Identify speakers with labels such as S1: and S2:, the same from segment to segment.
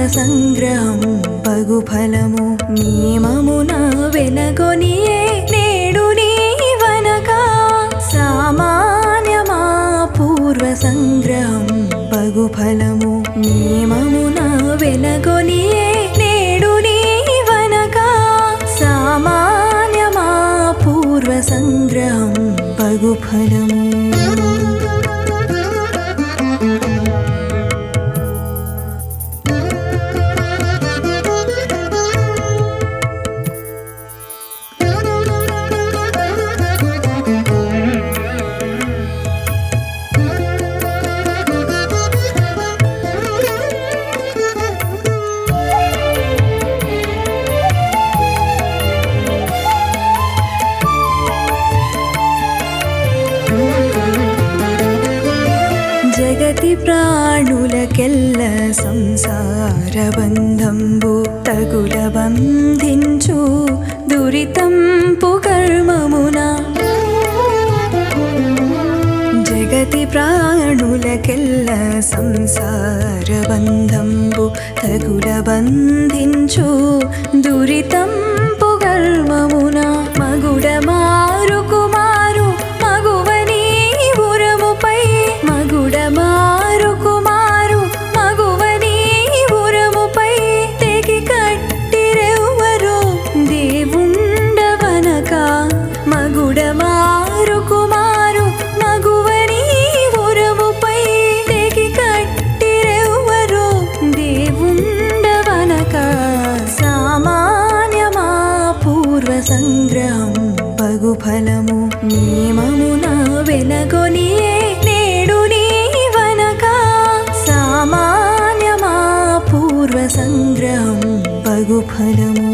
S1: సంగ్రహం పగు ఫలము నియమమున వెనగొనియే నేడు నీవనక సామాన్యమా పూర్వ సంగ్రహం పగు ఫలము నియమమున వెనగొనియే నేడు నీవనక సామాన్యమా పూర్వ సంగ్రహం పగు ఫలము జగతి ప్రాణులకెల్ల సంసార బంధంబు తగుల బంధించు దురితంపు కర్మమున జగతి ప్రాణులకెల్ల సంసార బంధంబు తగుల బంధించు దురితంపు కర్మమున మగుడ మారు కుమారు మగువని ఉరముపై మగుడ మారు కుమారు మగువని ఉరముపై తెగి కట్టిరెవ్వరు దేవుండవనక మగుడ మారు కుమారు మగువని ఉరముపై తెగి కట్టిరెవ్వరు దేవుండవనక సామాన్యమా పూర్వ సంగ్రహం పగు ఫలము నియమమున వెనగొనియే నేడు నీవనక సామాన్యమా పూర్వ సంగ్రహం పగు ఫలము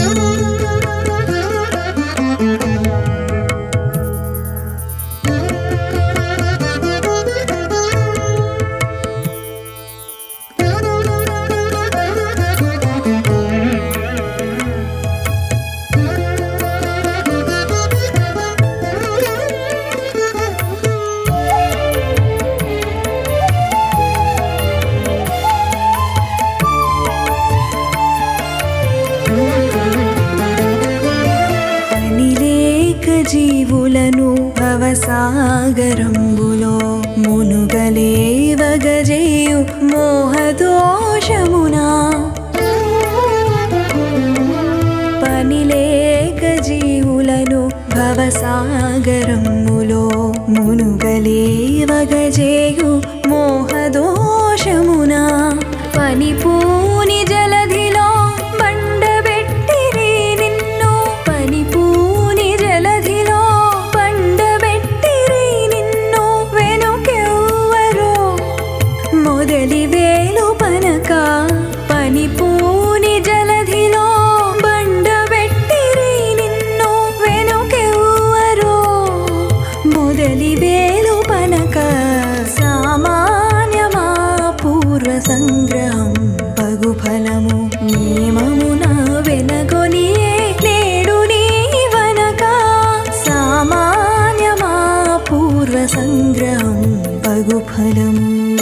S1: పనిలేక జీవులను భవసాగరంబులో మునుగలేవగజేయు మోహదోషమునా పనిలేక జీవులను భవసాగరములో మునుగలేవగజేయు మోహదోషమునా పనిపూని జలధిలో బండబెట్టిరి నిన్ను పనిపూని జలధిలో బండబెట్టిరి నిన్ను వెనుకెవ్వరో మొదలి వేలు పనక పనిపూని జలధిలో బండబెట్టిరి నిన్ను వెనుకెవ్వరో మొదలి వేలు పనక సామాన్యమా పూర్వ సంగ్రహం పగు ఫలము నియమమున వెనగొనియే నేడు నీవనక సామాన్యమా పూర్వ సంగ్రహం పగు ఫలము